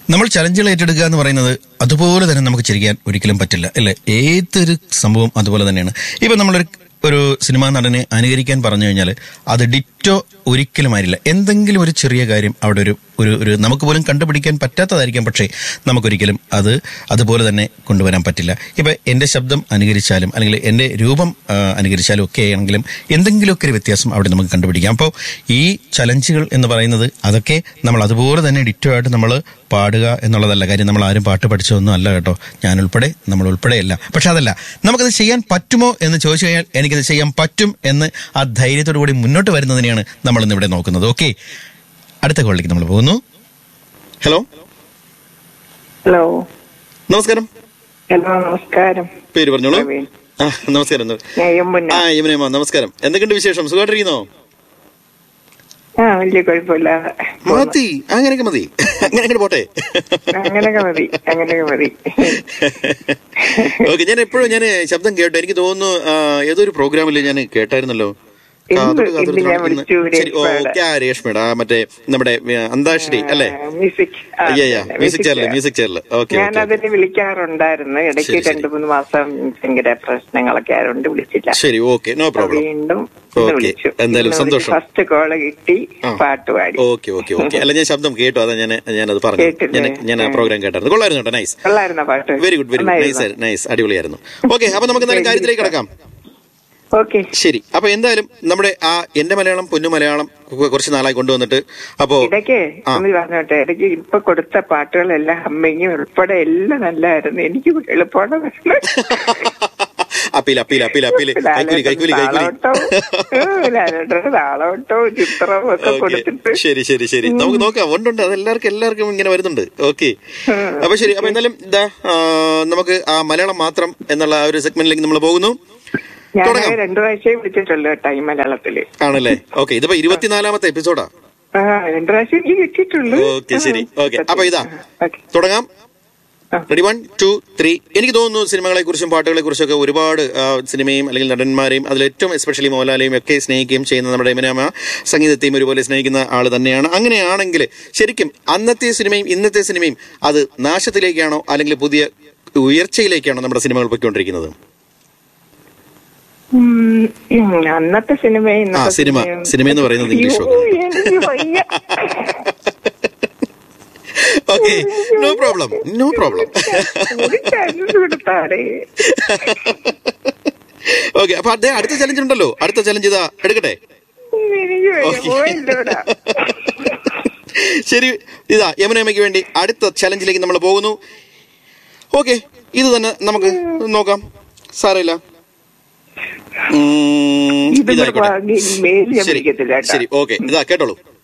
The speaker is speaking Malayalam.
നമ്മൾ ചലഞ്ചുകൾ ഏറ്റെടുക്കുക എന്ന് പറയുന്നത് അതുപോലെ തന്നെ നമുക്ക് ചിരിക്കാൻ ഒരിക്കലും പറ്റില്ല അല്ലെ ഏതൊരു സംഭവം അതുപോലെ തന്നെയാണ് ഇപ്പൊ നമ്മളൊരു ഒരു സിനിമാ നടനെ അനുകരിക്കാൻ പറഞ്ഞു കഴിഞ്ഞാൽ അത് ഡിറ്റോ ഒരിക്കലും ആയിരില്ല എന്തെങ്കിലും ഒരു ചെറിയ കാര്യം അവിടെ ഒരു ഒരു ഒരു നമുക്ക് പോലും കണ്ടുപിടിക്കാൻ പറ്റാത്തതായിരിക്കാം പക്ഷേ നമുക്കൊരിക്കലും അത് അതുപോലെ തന്നെ കൊണ്ടുവരാൻ പറ്റില്ല ഇപ്പൊ എന്റെ ശബ്ദം അനുകരിച്ചാലും അല്ലെങ്കിൽ എന്റെ രൂപം ആ, അനുകരിച്ചാലും ഒക്കെ ആണെങ്കിലും എന്തെങ്കിലുമൊക്കെ ഒരു വ്യത്യാസം അവിടെ നമുക്ക് കണ്ടുപിടിക്കാം അപ്പോൾ ഈ ചലഞ്ചുകൾ എന്ന് പറയുന്നത് അതൊക്കെ നമ്മൾ അതുപോലെ തന്നെ ഡിറ്റോ ആയിട്ട് നമ്മൾ പാടുക എന്നുള്ളതല്ല കാര്യം നമ്മൾ ആരും പാട്ട് പഠിച്ചതൊന്നും അല്ല കേട്ടോ ഞാൻ ഉൾപ്പെടെ നമ്മൾ ഉൾപ്പെടെയല്ല പക്ഷെ അതല്ല നമുക്കത് ചെയ്യാൻ പറ്റുമോ എന്ന് ചോദിച്ചു കഴിഞ്ഞാൽ എനിക്കത് ചെയ്യാൻ പറ്റും എന്ന് ആ ധൈര്യത്തോടു കൂടി മുന്നോട്ട് വരുന്നതിനെയാണ് നമ്മൾ ഇന്ന് ഇവിടെ നോക്കുന്നത് ഓക്കെ അടുത്ത കോളിലേക്ക് നമ്മൾ പോകുന്നു ഹലോ ഹലോ നമസ്കാരം ഹലോ നമസ്കാരം പേര് പറഞ്ഞോളൂ പ്രവീൺ. ആ നമസ്കാരം ഞാൻ യമുന ആ യമുനമ്മ നമസ്കാരം എന്തൊക്കെയുണ്ട് വിശേഷം സുഖമായിട്ടിരിക്കുന്നോ ആ വലിയ കുഴപ്പമില്ലാതെ പോന്നു. മതി അങ്ങനെയൊക്കെ മതി അങ്ങനെ പോട്ടെ അങ്ങനെയൊക്കെ മതി അങ്ങനെയൊക്കെ മതി ഓക്കെ ഞാൻ എപ്പോഴും ഞാൻ ശബ്ദം കേട്ടു എനിക്ക് തോന്നുന്നു ആ, ഏതൊരു പ്രോഗ്രാമിൽ ഞാൻ കേട്ടായിരുന്നല്ലോ ഇന്ന് കാതോട് കാതോട് ഇന്ന് ഞാൻ കാണിക്കുന്ന- വിളിച്ചു ശരി, ഓ, രേഷ്മയുടെ. ഓക്കെ, ആ രേഷ്മയുടെ ആ മറ്റേ നമ്മുടെ ആ, അന്താക്ഷരി അല്ലേ ആ, മ്യൂസിക് ആ, അയ്യ അതെ, മ്യൂസിക് ചെയറിൽ മ്യൂസിക് ചെയറിൽ ഓക്കെ ഞാൻ അതിന് വിളിക്കാറുണ്ടായിരുന്നു ഇടയ്ക്ക് ശരി, ശരി. രണ്ടു മൂന്ന് മാസം ഭയങ്കര പ്രശ്നങ്ങളൊക്കെ ആയതുകൊണ്ട് വിളിച്ചില്ല ശരി ഓക്കെ നോ പ്രോബ്ലം വീണ്ടും ഓക്കേ, വിളിച്ചു എന്തായാലും സന്തോഷം. ഫസ്റ്റ് കോള് കിട്ടി ആ. പാട്ട് പാടി ഓക്കെ ഓക്കെ ഓക്കെ അല്ല ഞാൻ ശബ്ദം കേട്ടു അതാ ഞാൻ ഞാനത് പറഞ്ഞു കേട്ടില്ലേ? ഞാൻ ഞാൻ ആ പ്രോഗ്രാം കേട്ടായിരുന്നു കൊള്ളായിരുന്നു കേട്ടോ നൈസ് കൊള്ളായിരുന്ന പാട്ട് very good very good nice nice അടിപൊളിയായിരുന്നു ഓക്കെ അപ്പൊ നമുക്ക് എന്തായാലും കാര്യത്തിലേക്ക് കിടക്കാം ഓക്കെ ശരി അപ്പൊ എന്തായാലും നമ്മുടെ ആ എന്റെ മലയാളം പൊന്നു മലയാളം കു- കുറച്ച് നാളായി കൊണ്ടുവന്നിട്ട് അപ്പോ ഇടയ്ക്ക് ആ. ഒന്ന് പറഞ്ഞോട്ടെ ഇടയ്ക്ക് ഇപ്പൊ കൊടുത്ത പാട്ടുകളെല്ലാം അമ്മയും ഉൾപ്പെടെ എല്ലാം നല്ലായിരുന്നു എനിക്ക് എളുപ്പമാണ് അപ്പീൽ അപ്പീൽ അപ്പീൽ അപ്പീൽ കൈക്കൂലി കൈക്കൂലി കൈക്കൂലി ലാലോട്ടം താളോട്ടവും ചിത്രവും ഒക്കെ ഓക്കെ കൊടുത്തിട്ട് ശരി ശരി ശരി നമുക്ക് നോക്കാം ഉണ്ടുണ്ട് അത് എല്ലാവർക്കും എല്ലാവർക്കും ഇങ്ങനെ വരുന്നുണ്ട് ഓക്കെ അപ്പൊ ശരി അപ്പൊ എന്തായാലും ഇതാ ആ, നമുക്ക് ആ മലയാളം മാത്രം എന്നുള്ള ആ ഒരു സെഗ്മെന്റിലേക്ക് നമ്മൾ പോകുന്നു ഞാൻ തുടങ്ങാം. രണ്ടു പ്രാവശ്യം വിളിച്ചിട്ടുള്ളൂ കേട്ടോ ഈ മലയാളത്തില് ആണല്ലേ ഓക്കെ ഇതിപ്പോ ഇരുപത്തിനാലാമത്തെ എപ്പിസോഡാ ആ രണ്ടു പ്രാവശ്യം എനിക്ക് കിട്ടിയിട്ടുള്ളൂ ഓക്കെ ശരി ഓക്കെ അപ്പൊ ഇതാ ഓക്കെ തുടങ്ങാം ആ. റെഡി വൺ ടു ത്രീ എനിക്ക് തോന്നുന്നു സിനിമകളെ കുറിച്ചും പാട്ടുകളെ കുറിച്ചൊക്കെ ഒരുപാട് ആ, സിനിമയും അല്ലെങ്കിൽ നടന്മാരെയും അതിൽ ഏറ്റവും എസ്പെഷ്യലി മോഹൻലാലെയും ഒക്കെ സ്നേഹിക്കുകയും ചെയ്യുന്ന നമ്മുടെ എമിനാമ സംഗീതത്തെയും ഒരുപോലെ സ്നേഹിക്കുന്ന ആൾ തന്നെയാണ് അങ്ങനെയാണെങ്കിൽ ശരിക്കും അന്നത്തെ സിനിമയും ഇന്നത്തെ സിനിമയും അത് നാശത്തിലേക്കാണോ അല്ലെങ്കിൽ പുതിയ ഉയർച്ചയിലേക്കാണോ നമ്മുടെ സിനിമകൾ പൊയ്ക്കൊണ്ടിരിക്കുന്നത് ഉം, ഉം, അന്നത്തെ സിനിമ ആ സിനിമ സിനിമ എന്ന് പറയുന്നത് English okay no problem no problem കൊടുത്താടേ ഓക്കെ അപ്പൊ അതേ അടുത്ത ചലഞ്ച് ഉണ്ടല്ലോ അടുത്ത ചലഞ്ച് ഇതാ എടുക്കട്ടെ എനിക്ക് വയ്യ, ഓക്കേ. പോയില്ലോടാ. ശരി ഇതാ യമുനയമ്മയ്ക്ക് വേണ്ടി അടുത്ത ചലഞ്ചിലേക്ക് നമ്മൾ പോകുന്നു ഓക്കെ ഇത് തന്നെ നമുക്ക് നോക്കാം സാരമില്ല ഉം, ഇത് ഇതായിക്കോട്ടെ വാങ്ങി മേൽ ഞാൻ ശരി പിടിക്കത്തില്ല കേട്ടോ. ശരി ഓക്കെ ഇതാ കേട്ടോളൂ